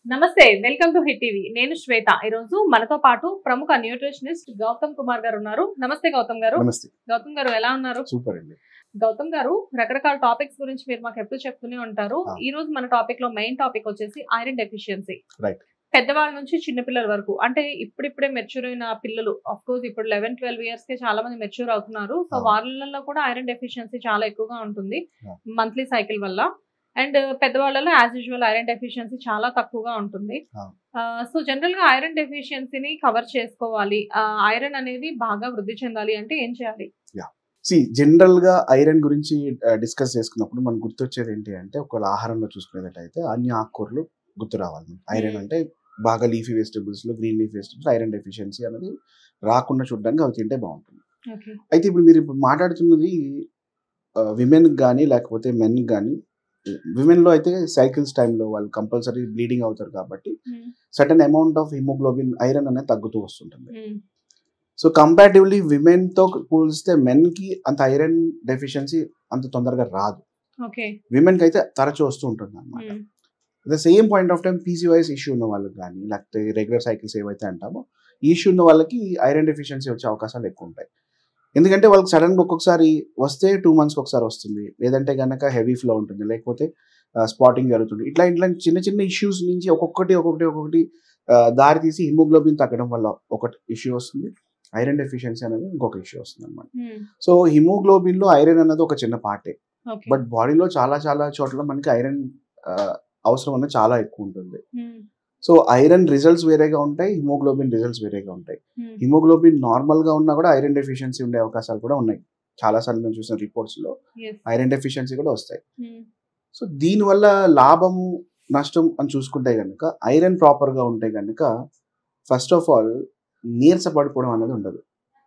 నమస్తే welcome to hit TV నేను శ్వేత ఈ రోజు మనతో పాటు ప్రముఖ న్యూట్రిషనిస్ట్ గౌతమ్ కుమార్ గారు ఉన్నారు నమస్తే గౌతమ్ గారు నమస్తే గౌతమ్ గారు ఎలా ఉన్నారు సూపర్ అండి గౌతమ్ గారు రకరకాల టాపిక్స్ గురించి మీరు మాకు ఎప్పుడు చెప్తూనే ఉంటారు ఆ. ఈ రోజు మన టాపిక్ లో మెయిన్ టాపిక్ వచ్చేసి ఐరన్ డెఫిషియన్సీ Right. పెద్దవాళ్ళ నుంచి చిన్న పిల్లల వరకు అంటే ఇప్పుడిప్పుడే మెచ్యూర్ అయిన పిల్లలు ఆఫ్ కోర్స్ ఇప్పుడు లెవెన్ ట్వెల్వ్ ఇయర్స్ కి చాలా మంది మెచ్యూర్ అవుతున్నారు సో ఆ. వాళ్ళలో కూడా ఐరన్ డెఫిషియన్సీ చాలా ఎక్కువగా ఉంటుంది ఆ. మంత్లీ సైకిల్ వల్ల అండ్ పెద్దవాళ్ళలో యాజ్ యూజువల్ ఐరన్ డెఫిషియన్సీ చాలా తక్కువగా ఉంటుంది ఆ. సో జనరల్ గా ఐరన్ డెఫిషియన్సీని కవర్ చేసుకోవాలి ఐరన్ అనేది బాగా వృద్ధి చెందాలి అంటే ఏం చేయాలి సి జనరల్ గా ఐరన్ గురించి డిస్కస్ చేసుకున్నప్పుడు మనకు గుర్తొచ్చేది ఏంటి అంటే ఒకవేళ ఆహారంలో చూసుకునేటట్టయితే అన్ని ఆకుకూరలు గుర్తు రావాలి ఐరన్ Hmm. అంటే బాగా లీఫీ వెజిటబుల్స్ లో green leaf vegetables iron deficiency అనేది రాకుండా చూడడానికి అవి తింటే బాగుంటుంది ఓకే అయితే ఇప్పుడు మీరు ఇప్పుడు మాట్లాడుతున్నది విమెన్ కానీ లేకపోతే మెన్ కానీ విమెన్ లో అయితే సైకిల్స్ టైంలో వాళ్ళు కంపల్సరీ బ్లీడింగ్ అవుతారు కాబట్టి certain amount of haemoglobin iron అనేది తగ్గుతూ వస్తుంటుంది సో కంపారిటివ్లీ విమెన్ తో పోలిస్తే మెన్ కి అంత ఐరన్ డెఫిషియన్సీ అంత తొందరగా రాదు ఓకే విమెన్ కి అయితే తరచూ వస్తూ ఉంటుంది అనమాట the same point of time PCOS issue ఉన్న వాళ్ళకి కానీ లేకపోతే రెగ్యులర్ సైకిల్స్ ఏవైతే అంటామో ఈ ఇష్యూ ఉన్న వాళ్ళకి ఐరన్ డెఫిషియన్సీ వచ్చే అవకాశాలు ఎక్కువ ఉంటాయి ఎందుకంటే వాళ్ళకి సడన్ గా ఒక్కొక్కసారి వస్తే టూ మంత్స్కి ఒకసారి వస్తుంది లేదంటే కనుక హెవీ ఫ్లో ఉంటుంది లేకపోతే స్పాటింగ్ జరుగుతుంది ఇట్లా ఇట్లా చిన్న చిన్న ఇష్యూస్ నుంచి ఒక్కొక్కటి ఒక్కొక్కటి ఒక్కొక్కటి ఆ, దారి తీసి హిమోగ్లోబిన్ తగ్గడం వల్ల ఒకటి ఇష్యూ వస్తుంది ఐరన్ డెఫిషియన్సీ అనేది ఇంకొక ఇష్యూ వస్తుంది అనమాట సో హిమోగ్లోబిన్ లో ఐరన్ అనేది ఒక చిన్న పార్టే ఓకే బట్ బాడీలో చాలా చాలా చోట్ల మనకి ఐరన్ అవసరం అనేది చాలా ఎక్కువ ఉంటుంది సో ఐరన్ రిజల్ట్స్ వేరేగా ఉంటాయి హిమోగ్లోబిన్ రిజల్ట్స్ వేరేగా ఉంటాయి హిమోగ్లోబిన్ నార్మల్ గా ఉన్నా కూడా ఐరన్ డెఫిషియన్సీ ఉండే అవకాశాలు కూడా ఉన్నాయి చాలా సార్లు మేము చూసిన రిపోర్ట్స్ లో ఐరన్ డెఫిషియన్సీ కూడా వస్తాయి సో దీనివల్ల లాభము నష్టం అని చూసుకుంటే కనుక ఐరన్ ప్రాపర్ గా ఉంటే కనుక ఫస్ట్ ఆఫ్ ఆల్ నీరస పడిపోవడం అనేది ఉండదు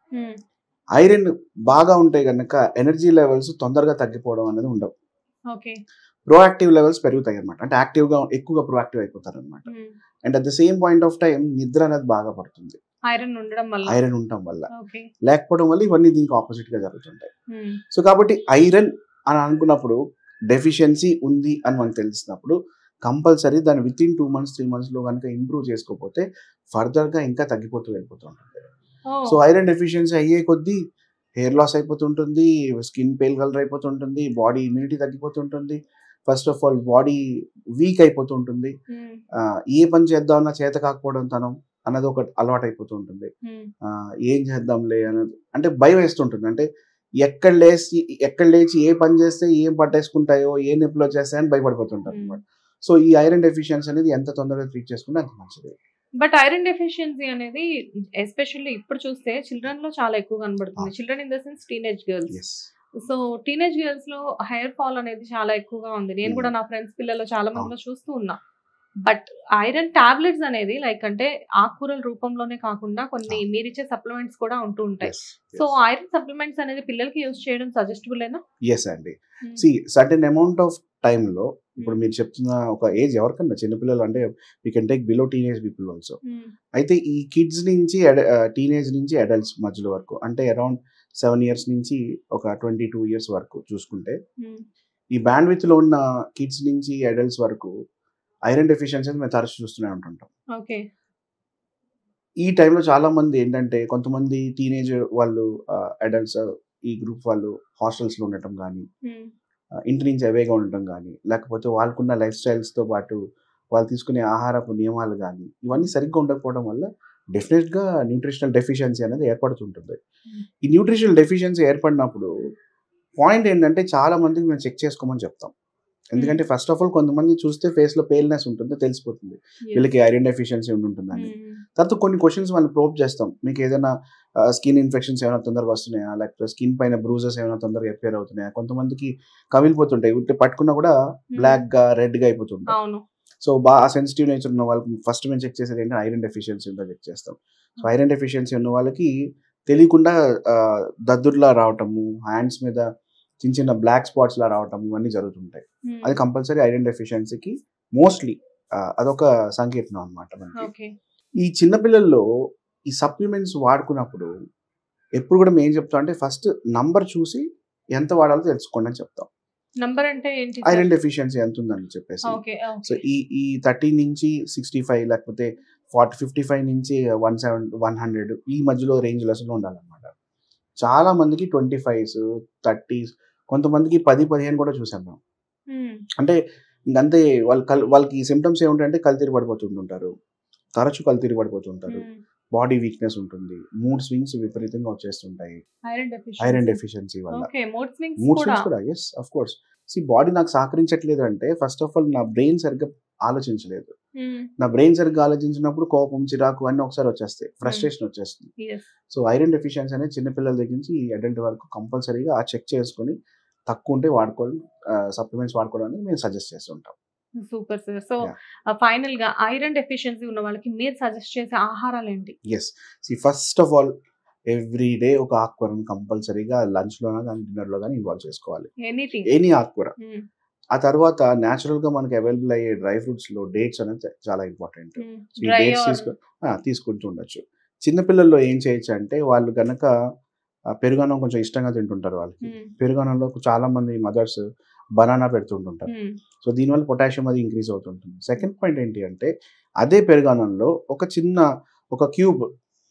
ఐరన్ బాగా ఉంటే కనుక ఎనర్జీ లెవెల్స్ తొందరగా తగ్గిపోవడం అనేది ఉండవు ఓకే ప్రోయాక్టివ్ లెవెల్స్ పెరుగుతాయి అనమాట అంటే యాక్టివ్ గా ఎక్కువగా ప్రొయాక్టివ్ అయిపోతారు అనమాట and at the same point of time నిద్ర అనేది బాగా పడుతుంది ఐరన్ ఉండడం వల్ల ఐరన్ ఉండటం వల్ల ఓకే లేకపోవడం వల్ల ఇవన్నీ దీనికి ఆపోజిట్ గా జరుగుతుంటాయి సో కాబట్టి ఐరన్ అని అనుకున్నప్పుడు డెఫిషియన్సీ ఉంది అని మనకు తెలిసినప్పుడు కంపల్సరీ దాన్ని within two months three months లో కనుక ఇంప్రూవ్ చేసుకోకపోతే ఫర్దర్ గా ఇంకా తగ్గిపోతూ వెళ్ళిపోతూ ఉంటుంది సో ఐరన్ డెఫిషియన్సీ అయ్యే కొద్దీ హెయిర్ లాస్ అయిపోతుంటుంది స్కిన్ పేల్ కలర్ అయిపోతుంటుంది బాడీ ఇమ్యూనిటీ తగ్గిపోతుంటుంది first of all body weak అయిపోతుంటుంది ఆ, ఏ పని చేద్దామన్నా చేత కాకపోవడం తనం అన్నది ఒక అలవాటు అయిపోతూ ఉంటుంది ఆ, ఏం చేద్దాంలే అన్నది అంటే భయం వేస్తుంటుంది అంటే ఎక్కడ లేచి ఎక్కడ లేచి ఏ పని చేస్తే ఏం పట్టేసుకుంటాయో ఏ నొప్పిలో చేస్తాయని భయపడిపోతుంటారు అనమాట సో ఈ ఐరన్ డెఫిషియన్సీ అనేది ఎంత తొందరగా ట్రీట్ చేసుకుంటే అంత మంచిది బట్ ఐరన్ డెఫిషియన్సీ అనేది ఎస్పెషల్లీ ఇప్పుడు చూస్తే చిల్డ్రన్ లో చాలా ఎక్కువ కనబడుతుంది Ah. Children in the sense teenage girls yes so teenage girls లో హెయిర్ ఫాల్ అనేది చాలా ఎక్కువగా ఉంది నేను Hmm. కూడా నా ఫ్రెండ్స్ పిల్లలు చాలా మందిలో చూస్తూ ఉన్నా బట్ ఐరన్ టాబ్లెట్స్ అనేది లైక్ అంటే ఆకుకూరల రూపంలోనే కాకుండా కొన్ని Ah. మీరిచ్చే సప్లిమెంట్స్ కూడా ఉంటూ ఉంటాయి ఎస్ సో ఐరన్ సప్లిమెంట్స్ అనేది పిల్లలకి యూజ్ చేయడం సజెస్టబుల్ ఏనా ఎస్ అండి సి సర్టెన్ అమౌంట్ ఆఫ్ టైంలో ఇప్పుడు మీరు చెప్తున్న ఒక ఏజ్ ఎవరికన్నా చిన్నపిల్లలు అంటే we can take below teenage people also అయితే ఈ కిడ్స్ నుంచి టీనేజ్ నుంచి అడల్ట్స్ మధ్యలో వరకు అంటే అరౌండ్ సెవెన్ ఇయర్స్ నుంచి ఒక ట్వంటీ టూ ఇయర్స్ వరకు చూసుకుంటే ఈ బ్యాండ్ విత్ లో ఉన్న కిడ్స్ నుంచి అడల్ట్స్ వరకు ఐరన్ డెఫిషియన్సీ మేము తరచు చూస్తూనే ఉంటుంటాం ఓకే ఈ టైంలో చాలా మంది ఏంటంటే కొంతమంది టీనేజ్ వాళ్ళు అడల్ట్స్ ఈ గ్రూప్ వాళ్ళు హాస్టల్స్ లో ఉండటం కానీ ఆ, ఇంటి నుంచి అవేగా ఉండటం కానీ లేకపోతే వాళ్ళకున్న లైఫ్ స్టైల్స్తో పాటు వాళ్ళు తీసుకునే ఆహారపు నియమాలు కానీ ఇవన్నీ సరిగ్గా ఉండకపోవడం వల్ల డెఫినెట్గా న్యూట్రిషనల్ డెఫిషియన్సీ అనేది ఏర్పడుతుంటుంది Hmm. ఈ న్యూట్రిషనల్ డెఫిషియన్సీ ఏర్పడినప్పుడు పాయింట్ ఏంటంటే చాలా మందికి మేము చెక్ చేసుకోమని చెప్తాం ఎందుకంటే ఫస్ట్ ఆఫ్ ఆల్ కొంతమంది చూస్తే ఫేస్ లో పేల్నెస్ ఉంటుంది తెలిసిపోతుంది వీళ్ళకి ఐరన్ డెఫిషియన్సీ ఉంటుందని తర్వాత కొన్ని క్వశ్చన్స్ మనం ప్రోప్ చేస్తాం మీకు ఏదైనా స్కిన్ ఇన్ఫెక్షన్స్ ఏమైనా తొందరగా వస్తున్నాయా లేకపోతే స్కిన్ పైన బ్రూజెస్ ఏమైనా తొందరగా ఎప్పేర్ అవుతున్నాయా కొంతమందికి కమిలిపోతుంటాయి ఉట్టి పట్టుకున్నా కూడా బ్లాక్ గా రెడ్ గా అయిపోతుంటాయి అవును సో బాగా సెన్సిటివ్ నేచర్ ఉన్న వాళ్ళకి ఫస్ట్ మేము చెక్ చేసేది ఏంటంటే ఐరన్ డెఫిషియన్సీ ఉందో చెక్ చేస్తాం సో ఐరన్ డెఫిషియన్సీ ఉన్న వాళ్ళకి తెలియకుండా ఆ, దద్దుర్లా రావటము హ్యాండ్స్ మీద చిన్న చిన్న బ్లాక్ స్పాట్స్ లా రావటం ఇవన్నీ జరుగుతుంటాయి అది కంపల్సరీ ఐరన్ డెఫిషియన్సీకి మోస్ట్లీ అదొక సంకేతం అనమాట మనకి ఓకే ఈ చిన్నపిల్లల్లో ఈ సప్లిమెంట్స్ వాడుకున్నప్పుడు ఎప్పుడు కూడా మేము ఏం చెప్తాం అంటే ఫస్ట్ నంబర్ చూసి ఎంత వాడాలో తెలుసుకోండి అని చెప్తాం నంబర్ అంటే ఏంటి ఐరన్ డెఫిషియన్సీ ఎంత ఉందని చెప్పేసి ఓకే సో ఈ ఈ థర్టీ నుంచి సిక్స్టీ ఫైవ్ లేకపోతే ఫార్టీ ఫిఫ్టీ ఫైవ్ నుంచి వన్ సెవెన్ వన్ హండ్రెడ్ ఈ మధ్యలో రేంజ్లో ఉండాలన్నమాట చాలా మందికి ట్వంటీ ఫైవ్స్ థర్టీస్ కొంతమందికి పది పదిహేను కూడా చూసాం మేము అంటే ఇంకంతే వాళ్ళ కల్ వాళ్ళకి సిమ్టమ్స్ ఏముంటాయంటే కళ్ళు పడిపోతుంటుంటారు తరచు కళ్ళు పడిపోతుంటారు బాడీ వీక్నెస్ ఉంటుంది మూడ్ స్వింగ్స్ విపరీతంగా వచ్చేస్తుంటాయి ఐరన్ ఐరన్ డెఫిషియన్సీ డెఫిషియన్సీ వల్ల ఓకే మూడ్ స్వింగ్స్ మూడ్ కూడా స్వింగ్స్ కూడా ఎస్ అఫ్ కోర్స్ సి బాడీ నాకు సహకరించట్లేదు అంటే ఫస్ట్ ఆఫ్ ఆల్ నా బ్రెయిన్ సరిగ్గా ఆలోచించలేదు మ్మ్. నా బ్రెయిన్ సరిగ్గా ఆలోచించినప్పుడు కోపం చిరాకు అన్నీ ఒకసారి వచ్చేస్తాయి ఫ్రస్ట్రేషన్ వచ్చేస్తుంది Yes. సో ఐరన్ డెఫిషియన్సీ అనేది చిన్నపిల్లల దగ్గర నుంచి అడల్ట్ వరకు కంపల్సరీగా ఆ చెక్ చేసుకొని తక్కువ ఉంటే వాడుకోవడం సప్లిమెంట్స్ వాడుకోవడం అనేది మేము సజెస్ట్ చేస్తుంటాం super sir so Yeah. Final గా ఐరన్ డెఫిషియన్సీ ఉన్న వాళ్ళకి మీరు సజెస్ట్ చేసే ఆహారాలు ఏంటి ఎస్ సి first of all every day ఒక ఆకుకూరను కంపల్సరీగా లంచ్లోనా కానీ డిన్నర్లో కానీ ఇన్వాల్వ్ చేసుకోవాలి ఎనీథింగ్ ఎనీ ఆకుకూర ఆ తర్వాత natural గా మనకి అవైలబుల్ అయ్యే డ్రై ఫ్రూట్స్లో డేట్స్ అనేది చాలా ఇంపార్టెంట్ ఈ డ్రై డేట్స్ తీసుకు ఆ, తీసుకుంటూ ఉండొచ్చు చిన్నపిల్లల్లో ఏం చేయొచ్చు అంటే వాళ్ళు కనుక పెరుగన్నం కొంచెం ఇష్టంగా తింటుంటారు వాళ్ళకి పెరుగన్నంలో చాలా మంది మదర్స్ బనానా పెడుతుంటుంటారు సో దీనివల్ల పొటాషియం అది ఇంక్రీజ్ అవుతుంటుంది సెకండ్ పాయింట్ ఏంటి అంటే అదే పెరుగన్నంలో ఒక చిన్న ఒక క్యూబ్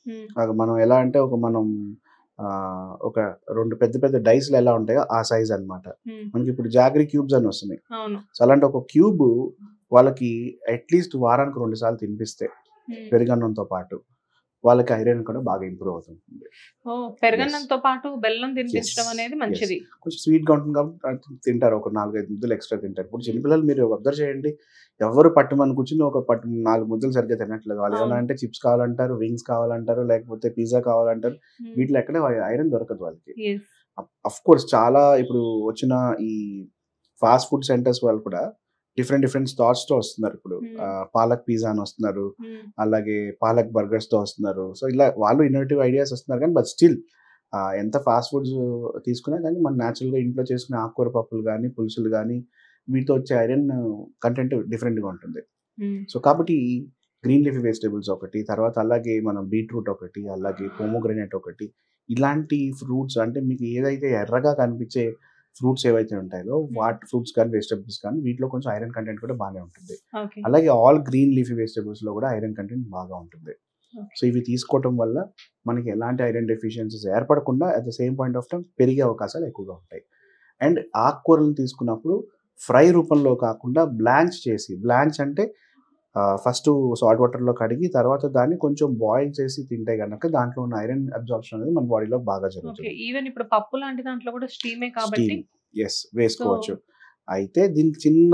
మనం ఎలా అంటే ఒక మనం ఆ, ఒక రెండు పెద్ద పెద్ద డైస్లు ఎలా ఉంటాయో ఆ సైజ్ అన్నమాట మనకి ఇప్పుడు జాగరీ క్యూబ్స్ అని వస్తున్నాయి అవును సో అలాంటి ఒక క్యూబ్ వాళ్ళకి అట్లీస్ట్ వారానికి రెండు సార్లు తినిపిస్తే మ్మ్. పెరుగన్నంతో పాటు వాళ్ళకి ఐరన్ కూడా బాగా ఇంప్రూవ్ అవుతుంది ఓ పెరగన్నంతో పాటు బెల్లం తినిపించడం Yes. అనేది మంచిది కొంచెం స్వీట్ గా ఉంటుంది కాబట్టి అది తింటారు ఒక నాలుగైదు ముద్దలు ఎక్స్ట్రా తింటారు ఇప్పుడు చిన్నపిల్లలు మీరు అబ్జర్వ్ చేయండి ఎవరు పట్టుమని కూర్చుని ఒక పట్టు నాలుగు ముద్దలు సరిగ్గా తినట్లేదు వాళ్ళు ఏమైనా అవును. అంటే చిప్స్ కావాలంటారు వింగ్స్ కావాలంటారు లేకపోతే పిజ్జా కావాలంటారు మ్మ్. వీటిలో ఎక్కడ ఐరన్ దొరకదు వాళ్ళకి Yes. అఫ్ కోర్స్ చాలా ఇప్పుడు వచ్చిన ఈ ఫాస్ట్ ఫుడ్ సెంటర్స్ వాళ్ళు కూడా డిఫరెంట్ డిఫరెంట్ థాట్స్ తో వస్తున్నారు ఇప్పుడు Hmm. ఆ, పాలక్ పిజ్జా అని వస్తున్నారు మ్మ్. అలాగే పాలక్ బర్గర్స్ తో వస్తున్నారు సో ఇలా వాళ్ళు ఇన్నోవేటివ్ ఐడియాస్ వస్తున్నారు కానీ బట్ స్టిల్ ఎంత ఫాస్ట్ ఫుడ్స్ తీసుకున్నా కానీ మన natural గా ఇంట్లో చేసుకునే ఆకుకూర పప్పులు కానీ పులుసులు కానీ వీటితో వచ్చే ఐరన్ కంటెంట్ డిఫరెంట్గా ఉంటుంది మ్మ్. సో కాబట్టి గ్రీన్ లీఫీ వెజిటేబుల్స్ ఒకటి తర్వాత అలాగే మనం బీట్రూట్ ఒకటి అలాగే పోమోగ్రనేట్ ఒకటి ఇలాంటి ఫ్రూట్స్ అంటే మీకు ఏదైతే ఎర్రగా కనిపించే ఫ్రూట్స్ ఏవైతే ఉంటాయో వాట్ ఫ్రూట్స్ కానీ వెజిటేబుల్స్ కానీ వీటిలో కొంచెం ఐరన్ కంటెంట్ కూడా బాగానే ఉంటుంది ఓకే అలాగే ఆల్ గ్రీన్ లీఫీ వెజిటేబుల్స్ లో కూడా ఐరన్ కంటెంట్ బాగా ఉంటుంది Okay. సో ఇవి తీసుకోవటం వల్ల మనకి ఎలాంటి ఐరన్ డెఫిషియన్సీస్ ఏర్పడకుండా at the same point of time పెరిగే అవకాశాలు ఎక్కువగా ఉంటాయి అండ్ ఆకుకూరలను తీసుకున్నప్పుడు ఫ్రై రూపంలో కాకుండా బ్లాంచ్ చేసి బ్లాంచ్ అంటే ఫస్ట్ సాల్ట్ వాటర్లో కడిగి తర్వాత దాన్ని కొంచెం బాయిల్ చేసి తింటే కనుక దాంట్లో ఉన్న ఐరన్ అబ్జార్ప్షన్ అనేది మన బాడీలో బాగా ఓకే జరుగుతుంది ఈవెన్ ఇప్పుడు పప్పు లాంటి దాంట్లో కూడా స్టీమే కాబట్టి ఎస్ వేసుకోవచ్చు అయితే దీనికి చిన్న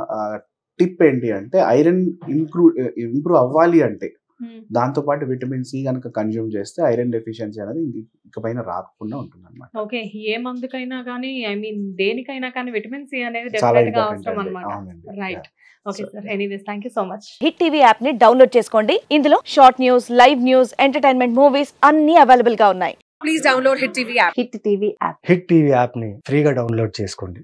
టిప్ ఏంటి అంటే ఐరన్ ఇంప్రూవ్ ఇంప్రూవ్ అవ్వాలి అంటే మ్మ్. దాంతో పాటు విటమిన్ సి కనుక కన్జ్యూమ్ చేస్తే ఐరన్ డెఫిషియన్సీ అనేది ఇంక- ఇకపైన రాకుండా ఉంటుంది అనమాట ఓకే ఏ మందుకైనా కానీ ఐ మీన్ దేనికైనా కానీ విటమిన్ సి అనేది చాలా డెఫినెట్ గా ఇంపార్టెంట్ అవసరం అండి అనమాట అవునండి right okay So, sir anyways thank you so much Hit TV app ని డౌన్లోడ్ చేసుకోండి ఇందులో short news live news entertainment movies అన్ని అవైలబుల్ గా ఉన్నాయి please download Hit TV app. Hit TV app Hit TV యాప్ని ఫ్రీగా డౌన్లోడ్ చేసుకోండి